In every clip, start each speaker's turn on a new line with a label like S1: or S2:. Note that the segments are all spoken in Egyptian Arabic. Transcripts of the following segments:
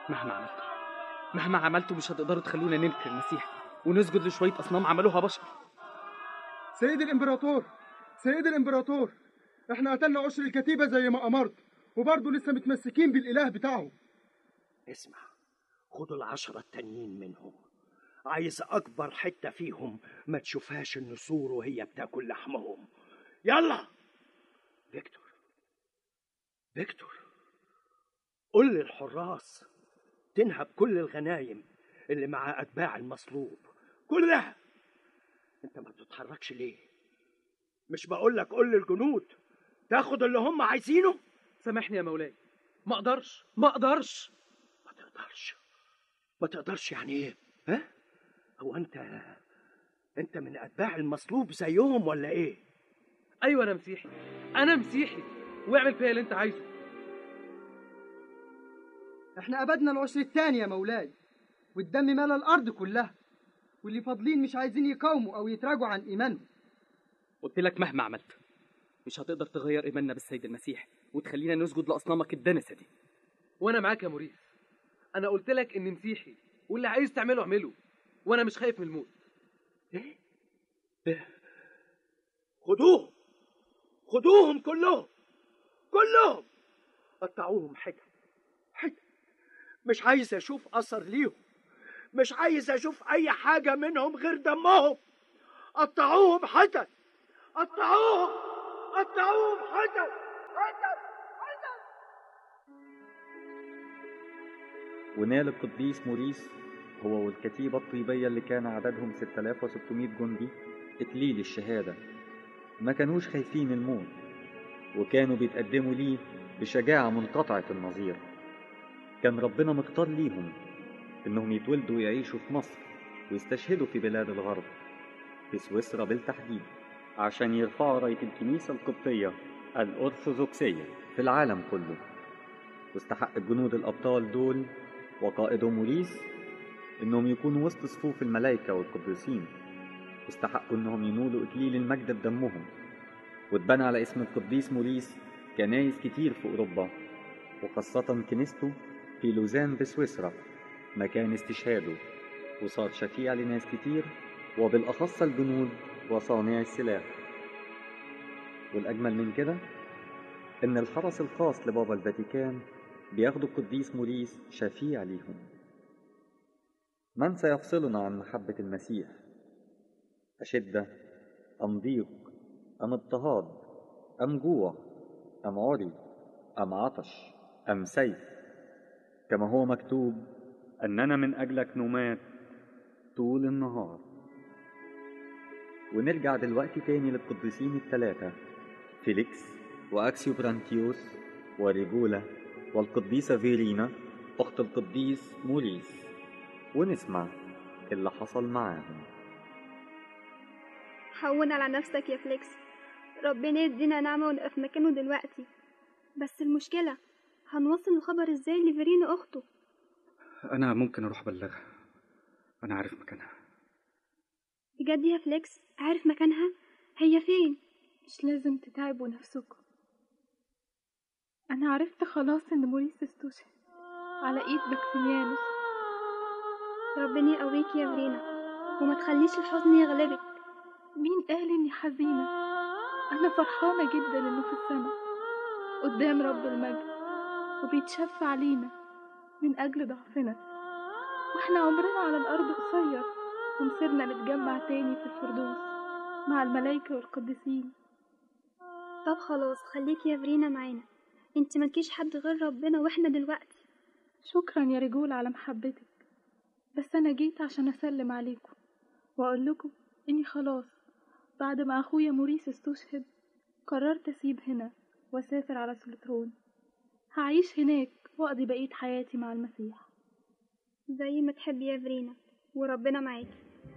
S1: مهما عملتوا مهما عملتوا مش هتقدروا تخلونا ننكر المسيح ونسجد لشوية أصنام عملوها بشر
S2: سيد الامبراطور سيد الامبراطور احنا قتلنا عشر الكتيبة زي ما امرت وبرضه لسه متمسكين بالاله بتاعهم
S3: اسمع خدوا العشرة التانيين منهم عايز أكبر حتة فيهم ما تشوفهاش النسور وهي بتاكل لحمهم يلا فيكتور فيكتور قل للحراس تنهب كل الغنايم اللي مع أتباع المصلوب كلها انت ما بتتحركش ليه مش بقول لك قول للجنود تاخد اللي هم عايزينه
S1: سامحني يا مولاي ما اقدرش ما اقدرش
S3: ما تقدرش ما تقدرش يعني ايه ها هو انت انت من اتباع المصلوب زيهم ولا ايه
S1: ايوه انا مسيحي انا مسيحي واعمل فيا اللي انت عايزه
S4: احنا أبدنا العشر التاني يا مولاي والدم ملا الأرض كلها واللي فاضلين مش عايزين يقاوموا أو يتراجعوا عن إيمانهم
S1: قلت لك مهما عملت مش هتقدر تغير ايماننا بالسيد المسيح وتخلينا نسجد لاصنامك الدنسه دي وانا معاك يا موريس انا قلت لك اني مسيحي واللي عايز تعمله اعمله وانا مش خايف من الموت
S3: ايه إيه؟ خدوهم خدوهم كلهم كلهم قطعوهم حتت حتت مش عايز اشوف اثر ليهم مش عايز اشوف اي حاجه منهم غير دمهم قطعوهم حتت قطعوهم قطعوهم حتت حتت حتت
S5: ونال القديس موريس هو والكتيبة الطيبية اللي كان عددهم 6600 جندي إكليل الشهادة ما كانوش خايفين الموت وكانوا بيتقدموا ليه بشجاعة منقطعة النظير كان ربنا مختار ليهم إنهم يتولدوا ويعيشوا في مصر ويستشهدوا في بلاد الغرب في سويسرا بالتحديد عشان يرفعوا راية الكنيسة القبطية الأرثوذكسية في العالم كله واستحق الجنود الأبطال دول وقائدهم موريس إنهم يكونوا وسط صفوف الملائكة والقديسين واستحقوا إنهم ينولوا إكليل المجد بدمهم واتبنى على اسم القديس موريس كنايس كتير في أوروبا وخاصة كنيسته في لوزان بسويسرا مكان استشهاده وصار شفيع لناس كتير وبالأخص الجنود وصانع السلاح والأجمل من كده إن الحرس الخاص لبابا الفاتيكان بياخدوا القديس موريس شفيع ليهم من سيفصلنا عن محبة المسيح أشدة أم ضيق أم اضطهاد أم جوع أم عري أم عطش أم سيف كما هو مكتوب أننا من أجلك نمات طول النهار ونرجع دلوقتي تاني للقديسين الثلاثة فيليكس وأكسيو برانتيوس وريجولا والقديسة فيرينا أخت القديس موريس ونسمع اللي حصل معاهم
S6: هون على نفسك يا فليكس ربنا يدينا نعمة ونبقى في مكانه دلوقتي بس المشكلة هنوصل الخبر ازاي لفيرينا أخته
S1: انا ممكن اروح ابلغها انا عارف مكانها
S6: بجد يا فليكس عارف مكانها هي فين
S7: مش لازم تتعبوا نفسكم أنا عرفت خلاص إن موريس استشهد على إيد بكسيميانوس
S6: ربنا يقويك يا فيرينا وما تخليش الحزن يغلبك
S7: مين قال إني حزينة أنا فرحانة جدا إنه في السماء قدام رب المجد وبيتشفى علينا من أجل ضعفنا وإحنا عمرنا على الأرض قصير ومصيرنا نتجمع تاني في الفردوس مع الملايكة والقديسين
S6: طب خلاص خليك يا فيرينا معانا انت ملكيش حد غير ربنا واحنا دلوقتي
S7: شكرا يا رجول على محبتك بس أنا جيت عشان أسلم عليكم وأقول لكم إني خلاص بعد ما أخويا موريس استشهد قررت أسيب هنا وأسافر على سلطرون هعيش هناك وأقضي بقية حياتي مع المسيح
S6: زي ما تحبي يا فيرينا وربنا معاكي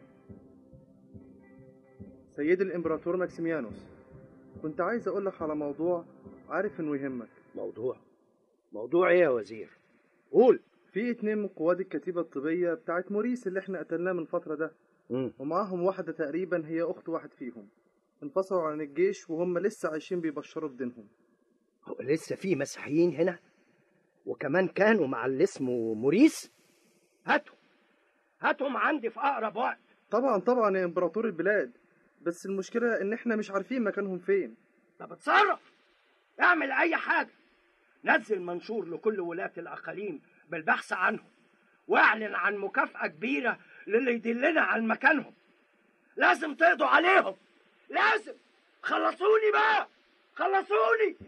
S2: سيد الامبراطور ماكسيميانوس كنت عايز اقول لك على موضوع عارف انه يهمك
S3: موضوع موضوع ايه يا وزير قول
S2: في اتنين من قواد الكتيبة الطبية بتاعت موريس اللي احنا قتلناه من فترة ده
S3: مم.
S2: ومعاهم واحدة تقريبا هي أخت واحد فيهم انفصلوا عن الجيش وهم لسه عايشين بيبشروا بدينهم
S3: هو لسه في مسيحيين هنا وكمان كانوا مع اللي اسمه موريس هاتهم هاتهم عندي في اقرب وقت
S2: طبعا طبعا يا امبراطور البلاد بس المشكله ان احنا مش عارفين مكانهم فين
S3: طب اتصرف اعمل اي حاجه نزل منشور لكل ولاة الاقاليم بالبحث عنهم واعلن عن مكافأة كبيرة للي يدلنا عن مكانهم لازم تقضوا عليهم لازم خلصوني بقى خلصوني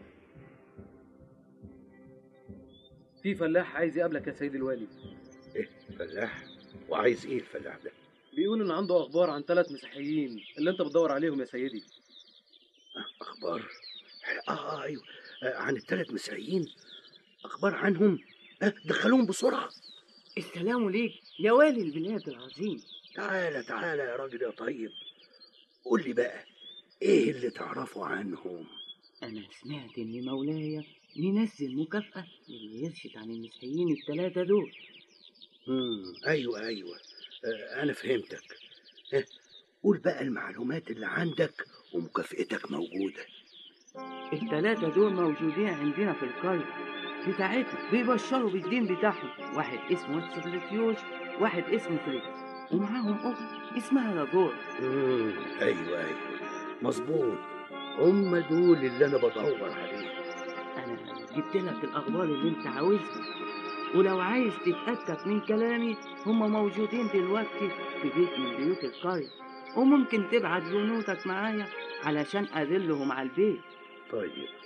S1: في فلاح عايز يقابلك يا سيد الوالي
S8: ايه فلاح وعايز ايه الفلاح ده
S1: بيقول ان عنده اخبار عن ثلاث مسيحيين اللي انت بتدور عليهم يا سيدي
S8: اخبار اه, آه ايوه آه عن الثلاث مسيحيين اخبار عنهم آه دخلوهم بسرعه
S9: السلام ليك يا والي البلاد العظيم
S8: تعالى تعالى يا راجل يا طيب قول لي بقى ايه اللي تعرفه عنهم
S9: أنا سمعت إن مولاي منزل مكافأة للي يرشد عن المسيحيين التلاتة دول
S8: مم. ايوه ايوه آه انا فهمتك آه. قول بقى المعلومات اللي عندك ومكافئتك موجوده
S9: التلاتة دول موجودين عندنا في القرية بتاعتنا بيبشروا بالدين بتاعهم واحد اسمه سكرتيوش واحد اسمه فريد ومعاهم أخت اسمها لاجور
S8: مم. ايوه ايوه مظبوط هم دول اللي انا بدور عليهم
S9: أنا جبت لك الأخبار اللي أنت عاوزها ولو عايز تتأكد من كلامي هم موجودين دلوقتي في بيت من بيوت القرية وممكن تبعت جنودك معايا علشان أدلهم على البيت
S8: طيب